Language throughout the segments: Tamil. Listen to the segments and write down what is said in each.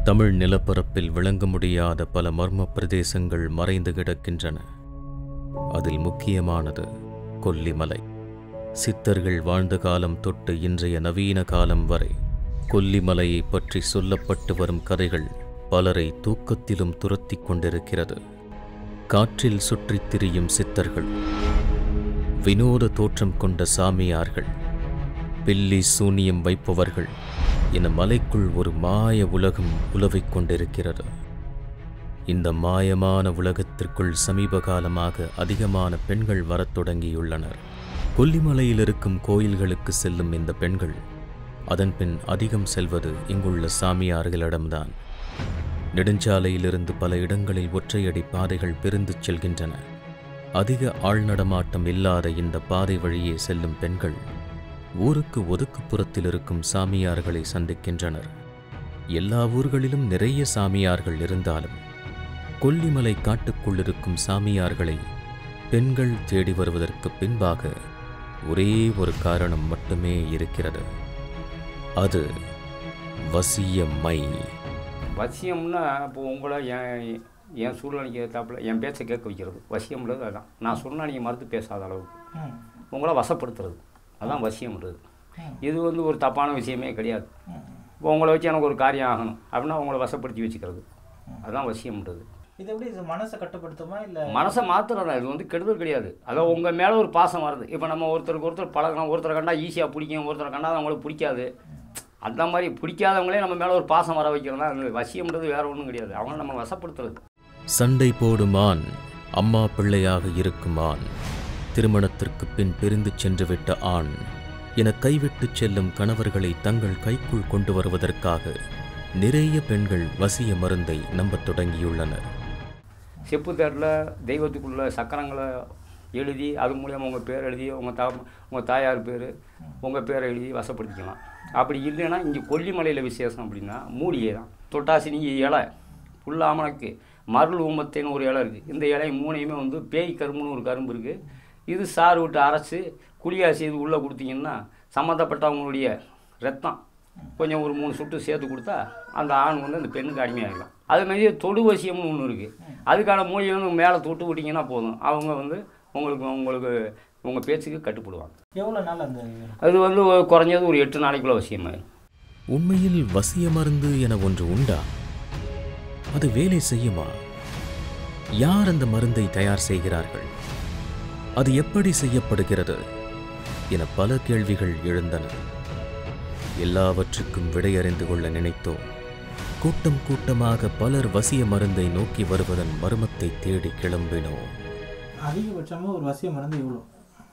தமிழ் நிலப்பரப்பில் விளங்க முடியாத பல மர்ம பிரதேசங்கள் மறைந்து கிடக்கின்றன அதில் முக்கியமானது கொல்லிமலை சித்தர்கள் வாழ்ந்த காலம் தொட்டு இன்றைய நவீன காலம் வரை கொல்லிமலையை பற்றி சொல்லப்பட்டு வரும் கதைகள் பலரை தூக்கத்திலும் துரத்திக் கொண்டிருக்கிறது காற்றில் சுற்றித் திரியும் சித்தர்கள் வினோத தோற்றம் கொண்ட சாமியார்கள் பில்லி சூனியம் வைப்பவர்கள் என மலைக்குள் ஒரு மாய உலகம் உலவிக் கொண்டிருக்கிறது இந்த மாயமான உலகத்திற்குள் சமீப காலமாக அதிகமான பெண்கள் வரத் தொடங்கியுள்ளனர் கொல்லிமலையில் இருக்கும் கோயில்களுக்கு செல்லும் இந்த பெண்கள் அதன்பின் அதிகம் செல்வது இங்குள்ள சாமியார்களிடம்தான் நெடுஞ்சாலையிலிருந்து பல இடங்களில் ஒற்றையடி பாதைகள் பிரிந்துச் செல்கின்றன அதிக ஆள்நடமாட்டம் இல்லாத இந்த பாதை வழியே செல்லும் பெண்கள் ஊருக்கு ஒதுக்குப்புறத்தில் இருக்கும் சாமியார்களை சந்திக்கின்றனர் எல்லா ஊர்களிலும் நிறைய சாமியார்கள் இருந்தாலும் கொல்லிமலை காட்டுக்குள் இருக்கும் சாமியார்களை பெண்கள் தேடி வருவதற்கு பின்பாக ஒரே ஒரு காரணம் மட்டுமே இருக்கிறது அது வசியமை வசியம்னா இப்போ உங்களை என் என் சூழ்நிலைக்கு ஏற்றாப்புல என் பேச்சை கேட்க வைக்கிறது வசியம்ன்றது அதுதான் நான் சொன்னால் நீங்கள் மறுத்து பேசாத அளவுக்கு ம் உங்களை வசப்படுத்துறது அதான் வசியம்ன்றது ம். இது வந்து ஒரு தப்பான விஷயமே கிடையாது ம். இப்போ உங்களை வச்சு எனக்கு ஒரு காரியம் ஆகணும் அப்படின்னா உங்களை வசப்படுத்தி வச்சுக்கிறது அதுதான் வசியம்ன்றது இது எப்படி இது மனசை கட்டுப்படுத்துமா இல்லை மனசை மாத்திரம் இது வந்து கெடுதல் கிடையாது அதான் உங்கள் மேலே ஒரு பாசம் வருது இப்போ நம்ம ஒருத்தருக்கு ஒருத்தர் பழகணும் ஒருத்தரை கண்டா ஈஸியாக பிடிக்கும் ஒருத்தரை கண்டா அவங்களுக்கு பிடிக்காது அந்த மாதிரி பிடிக்காதவங்களே நம்ம மேலே ஒரு பாசம் வர வைக்கிறோம்னா அது வசியம்ன்றது வேற ஒன்றும் கிடையாது அவங்கள நம்ம வசப்படுத்துறது சண்டை போடும் ஆண் அம்மா பிள்ளையாக இருக்கும் ஆண் திருமணத்திற்கு பின் பிரிந்து சென்றுவிட்ட ஆண் என கைவிட்டுச் செல்லும் கணவர்களை தங்கள் கைக்குள் கொண்டு வருவதற்காக நிறைய பெண்கள் வசிய மருந்தை நம்பத் தொடங்கியுள்ளனர் செப்பு தேரில் தெய்வத்துக்குள்ள சக்கரங்களை எழுதி அது மூலியமாக உங்கள் பேர் எழுதி உங்கள் தா உங்கள் தாயார் பேர் உங்கள் பேரை எழுதி வசப்படுத்திக்கலாம் அப்படி இல்லைன்னா இங்கே கொல்லிமலையில் விசேஷம் அப்படின்னா மூலிகை தான் தொட்டாசினி இலை புல்லாமணக்கு மருள் ஊமத்தைன்னு ஒரு இலை இருக்குது இந்த இலை மூணையுமே வந்து பேய் கரும்புன்னு ஒரு கரும்பு இருக்குது இது சாறு விட்டு அரைச்சி குளியா செய்து உள்ளே கொடுத்தீங்கன்னா சம்மந்தப்பட்டவங்களுடைய ரத்தம் கொஞ்சம் ஒரு மூணு சுட்டு சேர்த்து கொடுத்தா அந்த ஆண் வந்து அந்த பெண்ணுக்கு அடிமையாகிடும் அது மாதிரி தொடுவசியம்னு ஒன்று இருக்குது அதுக்கான மூலிகை வந்து மேலே தொட்டு விட்டிங்கன்னா போதும் அவங்க வந்து உங்களுக்கு உங்களுக்கு உங்கள் பேச்சுக்கு கட்டுப்படுவாங்க எவ்வளோ நாள் அந்த இது? அது வந்து ஒரு குறைஞ்சது ஒரு எட்டு நாளைக்குள்ள வசியமாயிடும் உண்மையில் வசிய மருந்து என ஒன்று உண்டா அது வேலை செய்யுமா யார் அந்த மருந்தை தயார் செய்கிறார்கள் அது எப்படி செய்யப்படுகிறது என பல கேள்விகள் எழுந்தன எல்லாவற்றுக்கும் விடையறிந்து கொள்ள நினைத்தோம் கூட்டம் கூட்டமாக பலர் வசிய மருந்தை நோக்கி வருவதன் மர்மத்தை தேடி கிளம்பினோம் அதிகபட்சமாக ஒரு வசிய மருந்து இவ்வளோ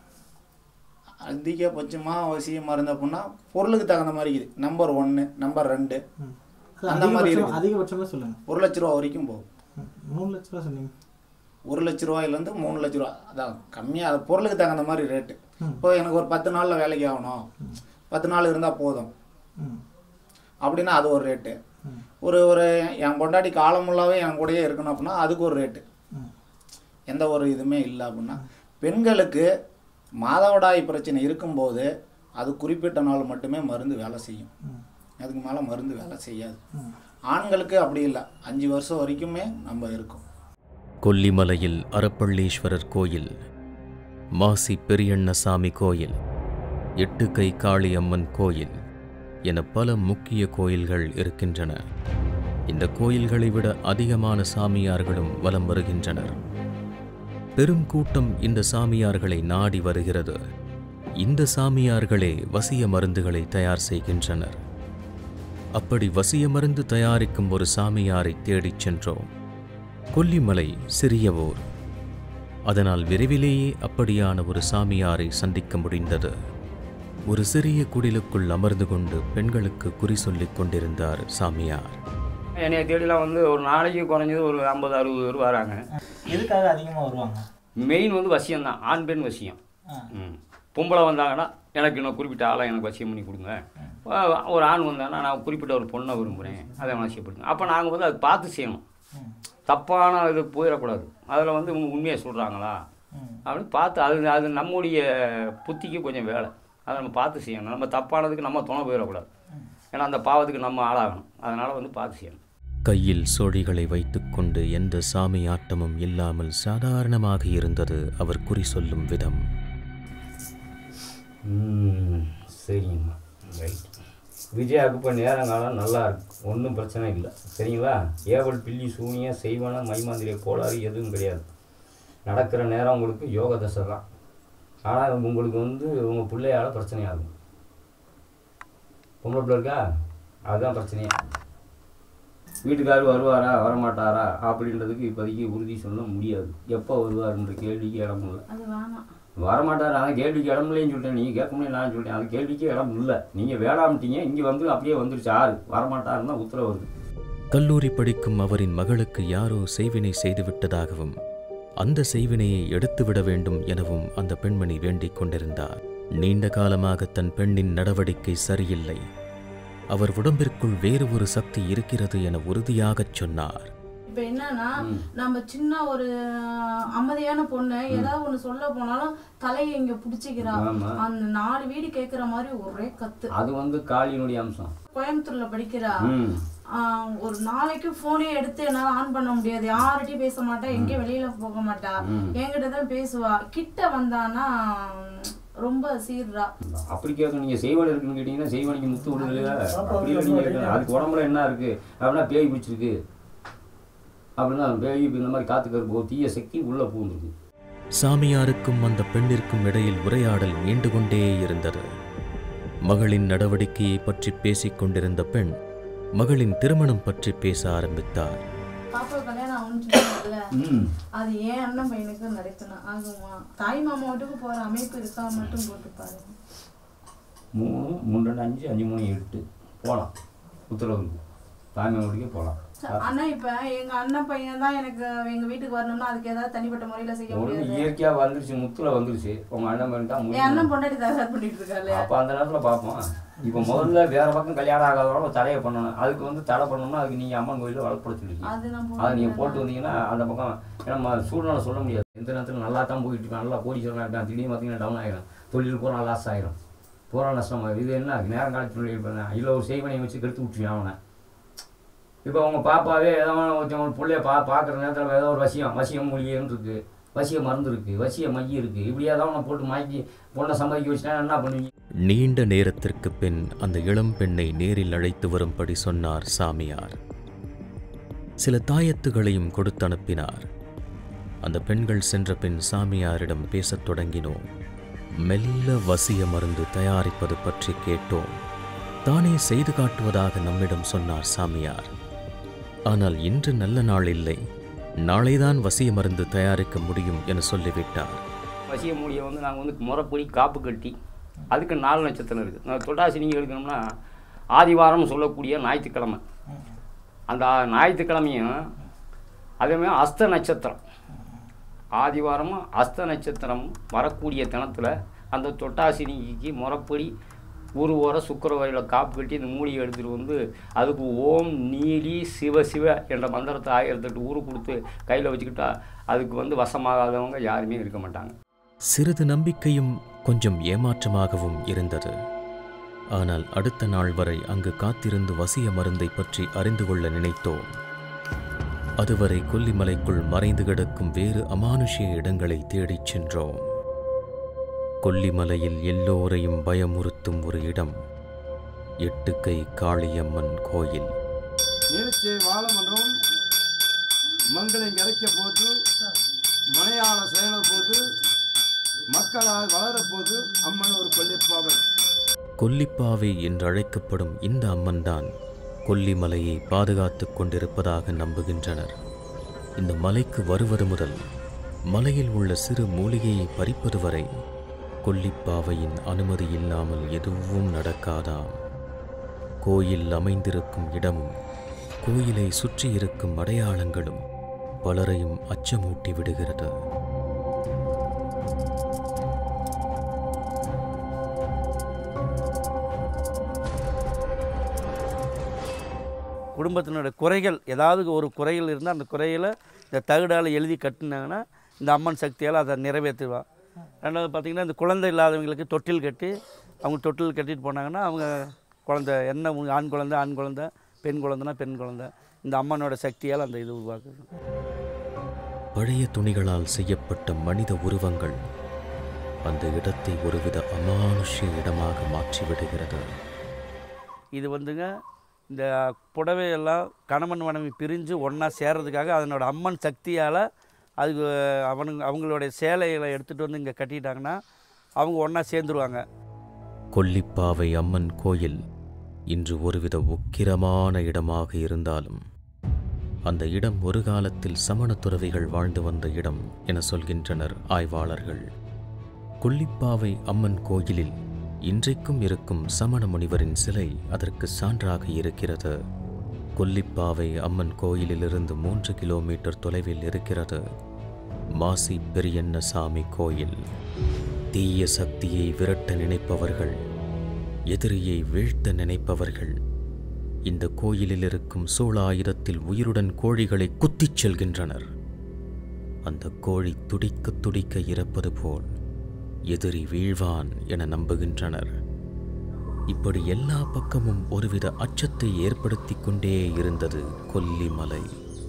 அதிகபட்சமாக அவசியமாக இருந்த அப்படின்னா பொருளுக்கு தகுந்த மாதிரி இருக்குது நம்பர் ஒன்று நம்பர் ரெண்டு ம் அந்த மாதிரி அதிகபட்சம் இருக்குது. அதிகபட்சமாக சொல்லுங்கள் ஒரு லட்ச ரூபா வரைக்கும் போகும் ம், மூணு லட்ச ரூபா சொன்னீங்க ஒரு லட்ச ரூபாயிலேருந்து மூணு லட்ச ரூபா அதான் கம்மியாக அது பொருளுக்கு தகுந்த மாதிரி ரேட்டு ம். இப்போ எனக்கு ஒரு பத்து நாளில் வேலைக்கு ஆகணும் பத்து நாள் இருந்தால் போதும் ம் அப்படின்னா அது ஒரு ரேட்டு ம். ஒரு ஒரு என் பொண்டாட்டி காலம் ஃபுல்லாவே என் கூடயே இருக்கணும் அப்படின்னா அதுக்கு ஒரு ரேட்டு ம் எந்த ஒரு இதுவுமே இல்லை அப்படின்னா பெண்களுக்கு மாதவிடாய் பிரச்சனை இருக்கும்போது அது குறிப்பிட்ட நாள் மட்டுமே மருந்து வேலை செய்யும் ம் அதுக்கு மேலே மருந்து வேலை செய்யாது ம் ஆண்களுக்கு அப்படி இல்லை அஞ்சு வருஷம் வரைக்குமே நம்ம இருக்கோம் கொல்லிமலையில் அரப்பள்ளீஸ்வரர் கோயில் மாசி பெரியண்ணசாமி கோயில் எட்டுக்கை காளியம்மன் கோயில் என பல முக்கிய கோயில்கள் இருக்கின்றன இந்த கோயில்களை விட அதிகமான சாமியார்களும் வலம் வருகின்றனர் பெரும் கூட்டம் இந்த சாமியார்களை நாடி வருகிறது இந்த சாமியார்களே வசிய மருந்துகளை தயார் செய்கின்றனர் அப்படி வசிய மருந்து தயாரிக்கும் ஒரு சாமியாரை தேடிச் சென்றோம் கொல்லிமலை சிறிய ஊர் அதனால் விரைவிலேயே அப்படியான ஒரு சாமியாரை சந்திக்க முடிந்தது ஒரு சிறிய குடிலுக்குள் அமர்ந்து கொண்டு பெண்களுக்கு குறி சொல்லிக் கொண்டிருந்தார் சாமியார் என்னைய தேடிலாம் வந்து ஒரு நாளைக்கு குறைஞ்சது ஒரு ஐம்பது அறுபது பேர் வராங்க எதுக்காக அதிகமாக வருவாங்க மெயின் வந்து வசியம் தான் ஆண் பெண் வசியம் ஆ ம் பொம்பளை வந்தாங்கன்னா எனக்கு இன்னும் குறிப்பிட்ட ஆளை எனக்கு வசியம் பண்ணி கொடுங்க அஹ் ஒரு ஆண் வந்தாங்கன்னா நான் குறிப்பிட்ட ஒரு பொண்ணை விரும்புகிறேன் அதை வசியப்படுங்க அப்போ நாங்கள் வந்து அதை பார்த்து செய்யணும் ம் தப்பான இது போயிடக்கூடாது அதில் வந்து இவங்க உண்மையை சொல்கிறாங்களா ம் அப்படின்னு பார்த்து அது அது நம்முடைய புத்திக்கு கொஞ்சம் வேலை அதை நம்ம பார்த்து செய்யணும் நம்ம தப்பானதுக்கு நம்ம துணை போயிடக்கூடாது ஏன்னா அந்த பாவத்துக்கு நம்ம ஆளாகணும் அதனால் வந்து பார்த்து செய்யணும் கையில் சோழிகளை வைத்துக்கொண்டு எந்த சாமி ஆட்டமும் இல்லாமல் சாதாரணமாக இருந்தது அவர் குறி சொல்லும் விதம் ம், சரிங்கம்மா ரைட் விஜயாவுக்கு இப்போ நேரங்காலம் நல்லா இருக்கு ஒன்றும் பிரச்சனை இல்லை சரிங்களா ஏவல் பில்லி சூனிய செய்வன மைமாந்திரிய கோளாறு எதுவும் கிடையாது நடக்கிற நேரம் உங்களுக்கு யோக தசை தான் ஆனால் உங்களுக்கு வந்து உங்கள் பிள்ளையால் பிரச்சனையாகும் பொம்பளை பிள்ளை இருக்கா அதுதான் பிரச்சனையே வீட்டுக்காரர் வருவாரா வரமாட்டாரா அப்படின்றதுக்கு இப்போதைக்கு உறுதி சொல்ல முடியாது எப்போ வருவாருன்ற கேள்விக்கு இடம் இல்லை அது வேணாம் வரமாட்டார் அதான் கேள்விக்கு இடம் இல்லைன்னு சொல்லிட்டேன் நீங்கள் கேட்க முடியும் நான் சொல்லிட்டேன் அது கேள்விக்கு இடம் இல்லை நீங்கள் வேளாம்ட்டீங்க இங்கே வந்து அப்படியே வந்துருச்சு ஆறு வரமாட்டாருன்னு தான் உத்தரவு வருது கல்லூரி படிக்கும் அவரின் மகளுக்கு யாரோ செய்வினை செய்துவிட்டதாகவும் அந்த செய்வினையை எடுத்துவிட வேண்டும் எனவும் அந்த பெண்மணி வேண்டிக் கொண்டிருந்தார் நீண்ட காலமாக தன் பெண்ணின் நடவடிக்கை சரியில்லை அவர் உடம்பிற்குள் வேறு ஒரு சக்தி இருக்கிறது என உறுதியாகச் சொன்னார் இப்ப என்னன்னா நம்ம சின்ன ஒரு அமைதியான பொண்ணு ஏதாவது ஒண்ணு சொல்ல போனாலும் தலையை இங்க புடிச்சுக்கிறா ஆமா. அந்த நாலு வீடு கேக்குற மாதிரி ஒரே கத்து அது வந்து காளியினுடைய அம்சம் கோயம்புத்தூர்ல படிக்கிறா ம் ஆஹ் ஒரு நாளைக்கு போனே எடுத்து என்னால ஆன் பண்ண முடியாது யார்கிட்டயும் பேச மாட்டா எங்கேயும் வெளியில போக மாட்டா என்கிட்ட தான் பேசுவா கிட்ட வந்தானா ரொம்ப சீர்றா அப்படி கேட்க நீங்கள் செய்வனை இருக்குன்னு கேட்டிங்கன்னா செய்வனைக்கு முத்து விடுதலையா அப்படி இல்லை நீங்கள் கேட்கணும் அதுக்கு உடம்புல என்ன இருக்குது அப்படின்னா பேய் பிடிச்சிருக்கு அப்படின்னா பேய் இப்ப இந்த மாதிரி காத்து கருப்பு தீய சக்தி உள்ளே பூந்துருக்கு சாமியாருக்கும் அந்த பெண்ணிற்கும் இடையில் உரையாடல் நீண்டு கொண்டே இருந்தது மகளின் நடவடிக்கையை பற்றி பேசிக் கொண்டிருந்த பெண் மகளின் திருமணம் பற்றி பேச ஆரம்பித்தார் பாப்பா கல்யாணம் ஆகும்னு சொன்னாங்கல்ல ம் அது ஏன் அண்ணன் பையனுக்கு நடக்கணும் ஆகுமா தாய் மாமா வீட்டுக்கு போற அமைப்பு இருக்கா மட்டும் போட்டு பாருங்க மூணு மூணு ரெண்டு அஞ்சு அஞ்சு மூணு எட்டு போகலாம் உத்தரவு இருக்கு தாய்மை முடிக்க போகலாம் அண்ணா இப்ப எங்க அண்ணன் பையன் தான் எனக்கு எங்க வீட்டுக்கு வரணும்னா அதுக்கு ஏதாவது தனிப்பட்ட முறையில செய்ய ஒன்று முடியாது இயற்கையாக வந்துருச்சு முத்துல வந்துருச்சு உங்கள் அண்ணன் பண்ணிட்டா என் முடியும் அண்ணன் பொண்டாட்டி தயார் பண்ணிட்டு இருக்காரு அப்போ அந்த நேரத்தில் பார்ப்போம் இப்போ முதல்ல வேற பக்கம் கல்யாணம் ஆகாதவங்க தடையை பண்ணணும் அதுக்கு வந்து தடை பண்ணணும்னா அதுக்கு நீங்கள் அம்மன் கோயிலில் வளர்ப்படுத்திருக்கீங்க அது நான் அதை நீங்கள் போட்டு போட்டு வந்தீங்கன்னா அந்த பக்கம் ஏன்னா நம்ம சூழ்நிலை சொல்ல முடியாது எந்த நேரத்தில் நல்லா தான் போயிட்டு இருக்கான் நல்லா கோடீஸ்வரனாக இருக்கான் திடீர்னு பார்த்தீங்கன்னா டவுன் ஆகிடும் தொழில் பூரா லாஸ் ஆகிடும் பூரா நஷ்டமாகும் இது என்ன நேரம் காலத்தில் இருப்பேன் இல்லை ஒரு செய்வனையை வச்சு கெடுத்து விட்டுருவேன் அவனை இப்போ அவங்க பாப்பாவே ஏதோ ஒருத்தவங்க பிள்ளைய பா பார்க்குற நேரத்தில் ஏதோ ஒரு வசியம் வசியம் மூலிகைன்னு இருக்குது வசிய மருந்து இருக்குது வசிய மைய இருக்குது இப்படியே தான் அவனை போட்டு மாக்கி பொண்ணை சம்பாதிக்க வச்சுட்டா என்ன பண்ணுவீங்க நீண்ட நேரத்திற்கு பின் அந்த இளம் பெண்ணை நேரில் அழைத்து வரும்படி சொன்னார் சாமியார் சில தாயத்துகளையும் கொடுத்து அனுப்பினார் அந்த பெண்கள் சென்ற பின் சாமியாரிடம் பேசத் தொடங்கினோம் மெல்ல வசிய மருந்து தயாரிப்பது பற்றி கேட்டோம் தானே செய்து காட்டுவதாக நம்மிடம் சொன்னார் சாமியார் ஆனால் இன்று நல்ல நாள் இல்லை நாளைதான் வசிய மருந்து தயாரிக்க முடியும் என சொல்லிவிட்டார் வசிய மூலியை வந்து நாங்கள் வந்து முறைப்படி காப்பு கட்டி அதுக்கு நாலு நட்சத்திரம் இருக்குது நான் தொட்டாசி நீங்கள் எடுக்கணும்னா ஆதிவாரம் சொல்லக்கூடிய ஞாயிற்றுக்கிழமை அந்த ஞாயிற்றுக்கிழமையும் அதேமாதிரி அஸ்த நட்சத்திரம் ஆதிவாரமும் அஸ்த நட்சத்திரம் வரக்கூடிய தினத்தில் அந்த தொட்டாசினிக்கு முறைப்படி ஒரு ஓர சுக்கரவாரியில் காப்பு கட்டி இந்த மூலிகை எடுத்துகிட்டு வந்து அதுக்கு ஓம் நீலி சிவ சிவ என்ற மந்திரத்தை ஆயிரத்தெட்டு ஊரு கொடுத்து கையில் வச்சுக்கிட்டா அதுக்கு வந்து வசமாகாதவங்க யாருமே இருக்க மாட்டாங்க சிறிது நம்பிக்கையும் கொஞ்சம் ஏமாற்றமாகவும் இருந்தது ஆனால் அடுத்த நாள் வரை அங்கு காத்திருந்து வசிய மருந்தை பற்றி அறிந்து கொள்ள நினைத்தோம் அதுவரை கொல்லிமலைக்குள் மறைந்து கிடக்கும் வேறு அமானுஷ்ய இடங்களை தேடிச் சென்றோம் கொல்லிமலையில் எல்லோரையும் பயமுறுத்தும் ஒரு இடம் எட்டுக்கை காளியம்மன் கோயில் நினைச்சே வாழ மன்றம் மங்களை கிடைக்க போது மலையாள சேன போது மக்களால் வளர போது அம்மன் ஒரு கொல்லிப்பாவல் கொல்லிப்பாவை என்றழைக்கப்படும் இந்த அம்மன்தான் கொல்லிமலையை பாதுகாத்துக் கொண்டிருப்பதாக நம்புகின்றனர் இந்த மலைக்கு வருவது முதல் மலையில் உள்ள சிறு மூலிகையை பறிப்பது வரை கொல்லிப்பாவையின் அனுமதி இல்லாமல் எதுவும் நடக்காதாம் கோயில் அமைந்திருக்கும் இடமும் கோயிலை சுற்றியிருக்கும் அடையாளங்களும் பலரையும் அச்சமூட்டி விடுகிறது குடும்பத்தினோட குறைகள் ஏதாவது ஒரு குறைகள் இருந்தால் அந்த குறைகளை இந்த தகடால் எழுதி கட்டினாங்கன்னா இந்த அம்மன் சக்தியால் அதை நிறைவேற்றுவா ரெண்டாவது பார்த்திங்கன்னா இந்த குழந்தை இல்லாதவங்களுக்கு தொட்டில் கட்டி அவங்க தொட்டில் கட்டிட்டு போனாங்கன்னா அவங்க குழந்தை என்ன உங்க ஆண் குழந்தை ஆண் குழந்தை பெண் குழந்தைனா பெண் குழந்தை இந்த அம்மனோட சக்தியால் அந்த இது உருவாக்குது பழைய துணிகளால் செய்யப்பட்ட மனித உருவங்கள் அந்த இடத்தை ஒருவித அமானுஷ்ய இடமாக மாற்றிவிடுகிறது இது வந்துங்க இந்த புடவையெல்லாம் கணவன் மனைவி பிரிஞ்சு ஒன்றா சேர்றதுக்காக அதனோட அம்மன் சக்தியால் அதுக்கு அவனுங்க அவங்களுடைய சேலைகளை எடுத்துகிட்டு வந்து இங்கே கட்டிட்டாங்கன்னா அவங்க ஒன்றா சேர்ந்துருவாங்க கொல்லிப்பாவை அம்மன் கோயில் இன்று ஒருவித உக்கிரமான இடமாக இருந்தாலும் அந்த இடம் ஒரு காலத்தில் சமண துறவிகள் வாழ்ந்து வந்த இடம் என சொல்கின்றனர் ஆய்வாளர்கள் கொல்லிப்பாவை அம்மன் கோயிலில் இன்றைக்கும் இருக்கும் சமண முனிவரின் சிலை அதற்கு சான்றாக இருக்கிறது கொல்லிப்பாவை அம்மன் கோயிலிலிருந்து மூன்று கிலோமீட்டர் தொலைவில் இருக்கிறது மாசி பெரியண்ணசாமி கோயில் தீய சக்தியை விரட்ட நினைப்பவர்கள் எதிரியை வீழ்த்த நினைப்பவர்கள் இந்த கோயிலில் இருக்கும் சூளாயுதத்தில் உயிருடன் கோழிகளை குத்திச் செல்கின்றனர் அந்த கோழி துடிக்க துடிக்க இறப்பது போல் எதிரி வீழ்வான் என நம்புகின்றனர் இப்படி எல்லா பக்கமும் ஒருவித அச்சத்தை ஏற்படுத்தி கொண்டே இருந்தது கொல்லிமலை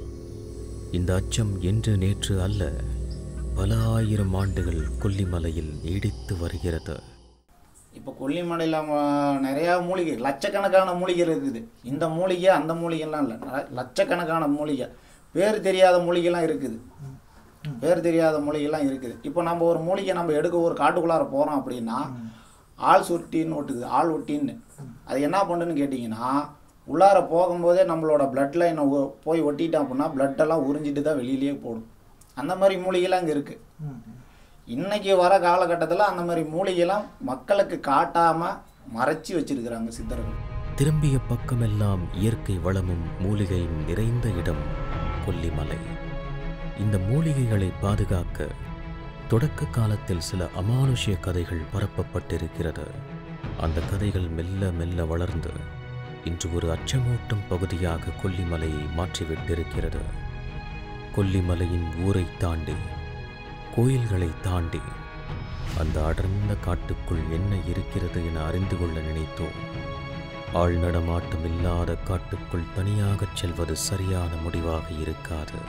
இந்த அச்சம் என்று நேற்று அல்ல பல ஆயிரம் ஆண்டுகள் கொல்லிமலையில் நீடித்து வருகிறது இப்போ கொல்லிமலையில் ம- நிறையா மூலிகை லட்சக்கணக்கான மூலிகை இருக்குது இந்த மூலிகை அந்த மூலிகைலாம் இல்லை ந- லட்சக்கணக்கான மூலிகை பேர் தெரியாத மூலிகைலாம் இருக்குது பேர் தெரியாத மூலிகைலாம் இருக்குது இப்போ நம்ம ஒரு மூலிகை நம்ம எடுக்க ஒரு காட்டுக்குள்ளார போகிறோம் அப்படின்னா ஆள் சுட்டின்னு ஒட்டுக்குது ஆள் ஒட்டின்னு அது என்ன பண்ணுன்னு கேட்டிங்கன்னா உள்ளார போகும்போதே நம்மளோட பிளட் லைனை போய் ஒட்டிட்டோம் அப்படின்னா blood எல்லாம் உறிஞ்சிட்டு தான் வெளியிலேயே போடும் அந்த மாதிரி மூலிகைலாம் அங்கே இருக்குது ம். இன்னைக்கு வர காலகட்டத்தில் அந்த மாதிரி மூலிகைலாம் மக்களுக்கு காட்டாமல் மறைச்சி வச்சிருக்கிறாங்க சித்தர்கள் திரும்பிய பக்கமெல்லாம் இயற்கை வளமும் மூலிகையும் நிறைந்த இடம் கொல்லிமலை இந்த மூலிகைகளை பாதுகாக்க தொடக்க காலத்தில் சில அமானுஷ்ய கதைகள் பரப்பப்பட்டிருக்கிறது அந்த கதைகள் மெல்ல மெல்ல வளர்ந்து இன்று ஒரு அச்சமூட்டும் பகுதியாக கொல்லிமலையை மாற்றிவிட்டிருக்கிறது கொல்லிமலையின் ஊரை தாண்டி கோயில்களை தாண்டி அந்த அடர்ந்த காட்டுக்குள் என்ன இருக்கிறது என அறிந்து கொள்ள நினைத்தோம் ஆள் நடமாட்டம் இல்லாத காட்டுக்குள் தனியாகச் செல்வது சரியான முடிவாக இருக்காது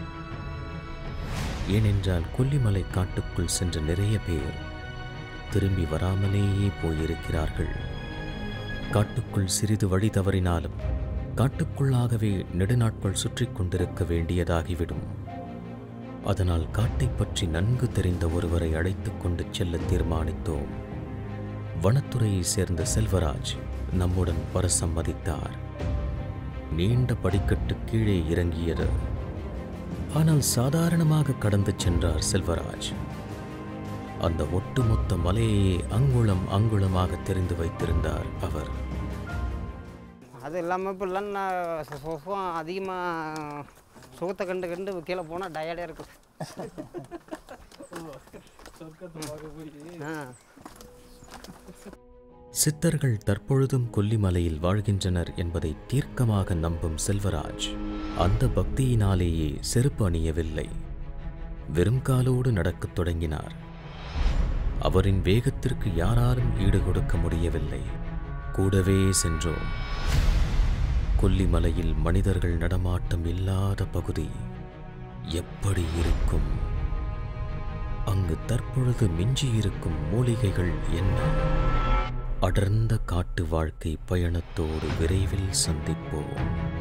ஏனென்றால் கொல்லிமலை காட்டுக்குள் சென்ற நிறைய பேர் திரும்பி வராமலேயே போயிருக்கிறார்கள் காட்டுக்குள் சிறிது வழி தவறினாலும் காட்டுக்குள்ளாகவே நெடுநாட்கள் சுற்றிக் கொண்டிருக்க வேண்டியதாகிவிடும் அதனால் காட்டைப் பற்றி நன்கு தெரிந்த ஒருவரை அழைத்துக் கொண்டு செல்ல தீர்மானித்தோம் வனத்துறையைச் சேர்ந்த செல்வராஜ் நம்முடன் வர சம்மதித்தார் நீண்ட படிக்கட்டு கீழே இறங்கியது ஆனால் சாதாரணமாக கடந்து சென்றார் செல்வராஜ் அந்த ஒட்டுமொத்த மலையையே அங்குளம் அங்குளமாக தெரிந்து வைத்திருந்தார் அவர் அது இல்லாமல் இப்போல்லாம் நான் சு- சுகம் அதிகமாக சுகத்தை கண்டு கண்டு கீழே போனால் டயர்டாக இருக்கும் ஆ சித்தர்கள் தற்பொழுதும் கொல்லிமலையில் வாழ்கின்றனர் என்பதை தீர்க்கமாக நம்பும் செல்வராஜ் அந்த பக்தியினாலேயே செருப்பு அணியவில்லை வெறும் காலோடு நடக்கத் தொடங்கினார் அவரின் வேகத்திற்கு யாராலும் ஈடு கொடுக்க முடியவில்லை கூடவே சென்றோம் கொல்லிமலையில் மனிதர்கள் நடமாட்டம் இல்லாத பகுதி எப்படி இருக்கும் அங்கு தற்பொழுது மிஞ்சியிருக்கும் மூலிகைகள் என்ன அடர்ந்த காட்டு வாழ்க்கை பயணத்தோடு விரைவில் சந்திப்போம்